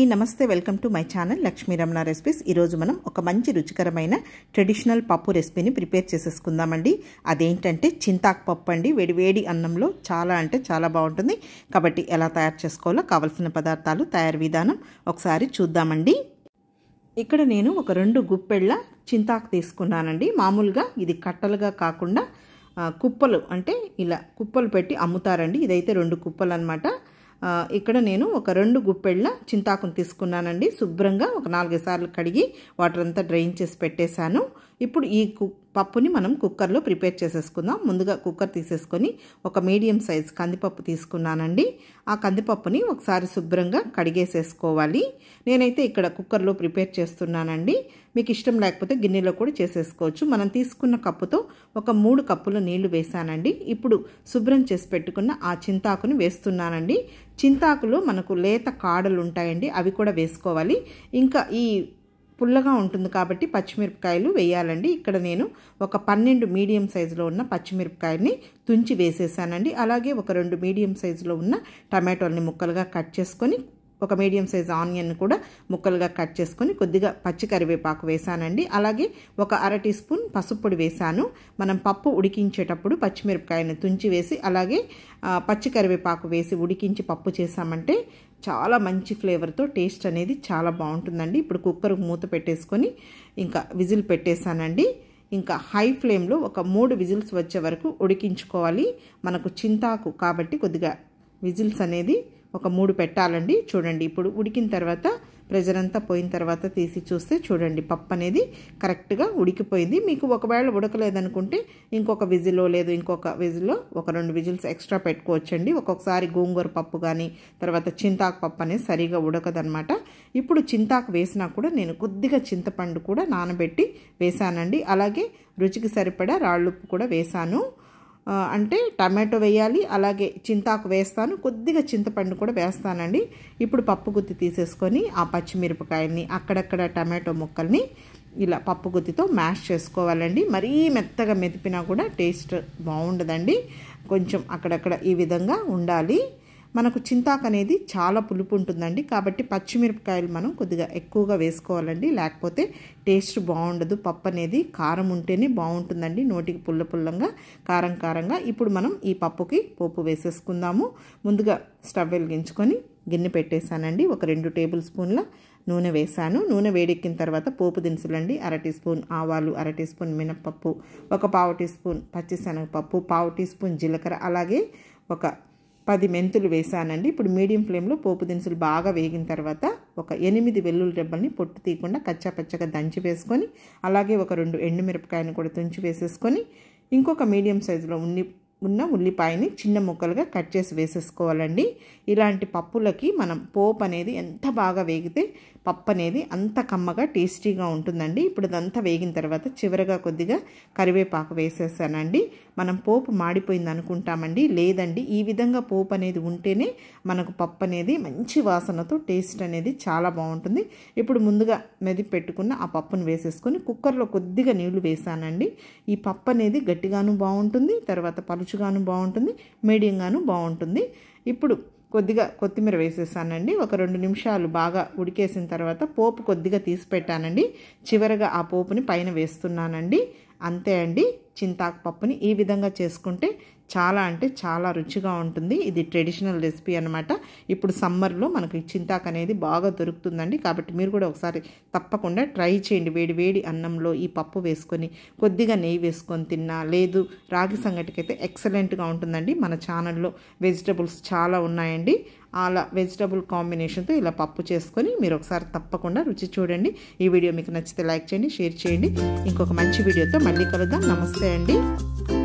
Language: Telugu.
నమస్తే welcome to my channel Lakshmi Ramana recipes ఈరోజు మనం ఒక మంచి రుచికరమైన ట్రెడిషనల్ పప్పు రెసిపీని ప్రిపేర్ చేసేసుకుందామండి అదేంటంటే చింతాకు పప్పు అండి వేడి వేడి అన్నంలో చాలా అంటే చాలా బాగుంటుంది కాబట్టి ఎలా తయారు చేసుకోవాలో కావలసిన పదార్థాలు తయారు విధానం ఒకసారి చూద్దామండి ఇక్కడ నేను ఒక రెండు గుప్పెళ్ళ చింతాకు తీసుకున్నానండి మామూలుగా ఇది కట్టలుగా కాకుండా కుప్పలు అంటే ఇలా కుప్పలు పెట్టి అమ్ముతారండి ఇదైతే రెండు కుప్పలు అనమాట ఇక్కడ నేను ఒక రెండు గుప్పెళ్ళ చింతాకును తీసుకున్నానండి శుభ్రంగా ఒక నాలుగైదు సార్లు కడిగి వాటర్ అంతా డ్రైన్ చేసి పెట్టేశాను ఇప్పుడు ఈ కు పప్పుని మనం కుక్కర్లో ప్రిపేర్ చేసేసుకుందాం ముందుగా కుక్కర్ తీసేసుకొని ఒక మీడియం సైజ్ కందిపప్పు తీసుకున్నానండి ఆ కందిపప్పుని ఒకసారి శుభ్రంగా కడిగేసేసుకోవాలి నేనైతే ఇక్కడ కుక్కర్లో ప్రిపేర్ చేస్తున్నానండి మీకు ఇష్టం లేకపోతే గిన్నెలో కూడా చేసేసుకోవచ్చు మనం తీసుకున్న కప్పుతో ఒక మూడు కప్పుల నీళ్లు వేసానండి ఇప్పుడు శుభ్రం చేసి పెట్టుకున్న ఆ చింతాకుని వేస్తున్నానండి చింతాకులో మనకు లేత కాడలు ఉంటాయండి అవి కూడా వేసుకోవాలి ఇంకా ఈ పుల్లగా ఉంటుంది కాబట్టి పచ్చిమిరపకాయలు వేయాలండి ఇక్కడ నేను ఒక పన్నెండు మీడియం సైజులో ఉన్న పచ్చిమిరపకాయల్ని తుంచి వేసేసానండి అలాగే ఒక రెండు మీడియం సైజులో ఉన్న టమాటోల్ని ముక్కలుగా కట్ చేసుకొని ఒక మీడియం సైజ్ ఆనియన్ కూడా ముక్కలుగా కట్ చేసుకొని కొద్దిగా పచ్చి కరివేపాకు వేసానండి అలాగే ఒక అర టీ స్పూన్ పసుపు పొడి వేసాను మనం పప్పు ఉడికించేటప్పుడు పచ్చిమిరపకాయని తుంచి వేసి అలాగే పచ్చి కరివేపాకు వేసి ఉడికించి పప్పు చేసామంటే చాలా మంచి ఫ్లేవర్తో టేస్ట్ అనేది చాలా బాగుంటుందండి ఇప్పుడు కుక్కర్ మూత పెట్టేసుకొని ఇంకా విజిల్ పెట్టేశానండి ఇంకా హై ఫ్లేమ్లో ఒక మూడు విజిల్స్ వచ్చే వరకు ఉడికించుకోవాలి మనకు చింతాకు కాబట్టి కొద్దిగా విజిల్స్ అనేది ఒక మూడు పెట్టాలండి చూడండి ఇప్పుడు ఉడికిన తర్వాత ప్రెజర్ అంతా పోయిన తర్వాత తీసి చూస్తే చూడండి పప్పు అనేది కరెక్ట్గా ఉడికిపోయింది మీకు ఒకవేళ ఉడకలేదనుకుంటే ఇంకొక విజిలో లేదు ఇంకొక విజిలో ఒక రెండు విజిల్స్ ఎక్స్ట్రా పెట్టుకోవచ్చండి ఒక్కొక్కసారి గోంగూర పప్పు కానీ తర్వాత చింతాకు పప్పు అనేది సరిగా ఉడకదనమాట ఇప్పుడు చింతాకు వేసినా కూడా నేను కొద్దిగా చింతపండు కూడా నానబెట్టి వేసానండి అలాగే రుచికి సరిపడా రాళ్ళుప్పు కూడా వేసాను అంటే టమాటో వేయాలి అలాగే చింతాకు వేస్తాను కొద్దిగా చింతపండు కూడా వేస్తానండి ఇప్పుడు పప్పు గుత్తి తీసేసుకొని ఆ పచ్చిమిరపకాయల్ని అక్కడక్కడ టమాటో ముక్కల్ని ఇలా పప్పు గుత్తితో మ్యాష్ చేసుకోవాలండి మరీ మెత్తగా మెదిపినా కూడా టేస్ట్ బాగుండదండి కొంచెం అక్కడక్కడ ఈ విధంగా ఉండాలి మనకు చింతాకు అనేది చాలా పులుపు ఉంటుందండి కాబట్టి పచ్చిమిరపకాయలు మనం కొద్దిగా ఎక్కువగా వేసుకోవాలండి లేకపోతే టేస్ట్ బాగుండదు పప్పు అనేది కారం ఉంటేనే బాగుంటుందండి నోటికి పుల్ల పుల్లంగా కారం కారంగా ఇప్పుడు మనం ఈ పప్పుకి పోపు వేసేసుకుందాము ముందుగా స్టవ్ వెలిగించుకొని గిన్నె పెట్టేశానండి ఒక రెండు టేబుల్ స్పూన్ల నూనె వేసాను నూనె వేడెక్కిన తర్వాత పోపు దినుసులండి అర టీ స్పూన్ ఆవాలు అర టీ స్పూన్ మినప్పప్పు ఒక పావు టీ స్పూన్ పచ్చిశనగపప్పు పావు టీ స్పూన్ జీలకర్ర అలాగే ఒక పది మెంతులు వేసానండి ఇప్పుడు మీడియం ఫ్లేమ్లో పోపు దినుసులు బాగా వేగిన తర్వాత ఒక ఎనిమిది వెల్లుల్లి రెబ్బల్ని పొట్టు తీయకుండా కచ్చా పచ్చగా దంచి వేసుకొని అలాగే ఒక రెండు ఎండుమిరపకాయని కూడా తుంచి వేసేసుకొని ఇంకొక మీడియం సైజులో ఉన్ని ఉన్న ఉల్లిపాయని చిన్న ముక్కలుగా కట్ చేసి వేసేసుకోవాలండి ఇలాంటి పప్పులకి మనం పోపు అనేది ఎంత బాగా వేగితే పప్పు అనేది అంత కమ్మగా టేస్టీగా ఉంటుందండి ఇప్పుడు ఇదంతా వేగిన తర్వాత చివరగా కొద్దిగా కరివేపాకు వేసేసానండి మనం పోపు మాడిపోయింది అనుకుంటామండి లేదండి ఈ విధంగా పోపు అనేది ఉంటేనే మనకు పప్పు అనేది మంచి వాసనతో టేస్ట్ అనేది చాలా బాగుంటుంది ఇప్పుడు ముందుగా మెదిపి పెట్టుకున్న ఆ పప్పును వేసేసుకొని కుక్కర్లో కొద్దిగా నీళ్లు వేసానండి ఈ పప్పు అనేది గట్టిగాను బాగుంటుంది తర్వాత పలుచుగాను బాగుంటుంది మీడియంగాను బాగుంటుంది ఇప్పుడు కొద్దిగా కొత్తిమీర వేసేసానండి ఒక రెండు నిమిషాలు బాగా ఉడికేసిన తర్వాత పోపు కొద్దిగా తీసి పెట్టానండి చివరగా ఆ పోపుని పైన వేస్తున్నానండి అంతే అండి చింతాకు పప్పుని ఈ విధంగా చేసుకుంటే చాలా అంటే చాలా రుచిగా ఉంటుంది ఇది ట్రెడిషనల్ రెసిపీ అనమాట ఇప్పుడు సమ్మర్లో మనకు ఈ చింతాకు అనేది బాగా దొరుకుతుందండి కాబట్టి మీరు కూడా ఒకసారి తప్పకుండా ట్రై చేయండి వేడి వేడి అన్నంలో ఈ పప్పు వేసుకొని కొద్దిగా నెయ్యి వేసుకొని తిన్నా లేదు రాగి సంగటికైతే ఎక్సలెంట్గా ఉంటుందండి మన ఛానల్లో వెజిటబుల్స్ చాలా ఉన్నాయండి అలా వెజిటబుల్ కాంబినేషన్తో ఇలా పప్పు చేసుకొని మీరు ఒకసారి తప్పకుండా రుచి చూడండి ఈ వీడియో మీకు నచ్చితే లైక్ చేయండి షేర్ చేయండి ఇంకొక మంచి వీడియోతో మళ్ళీ కలుద్దాం నమస్తే అండి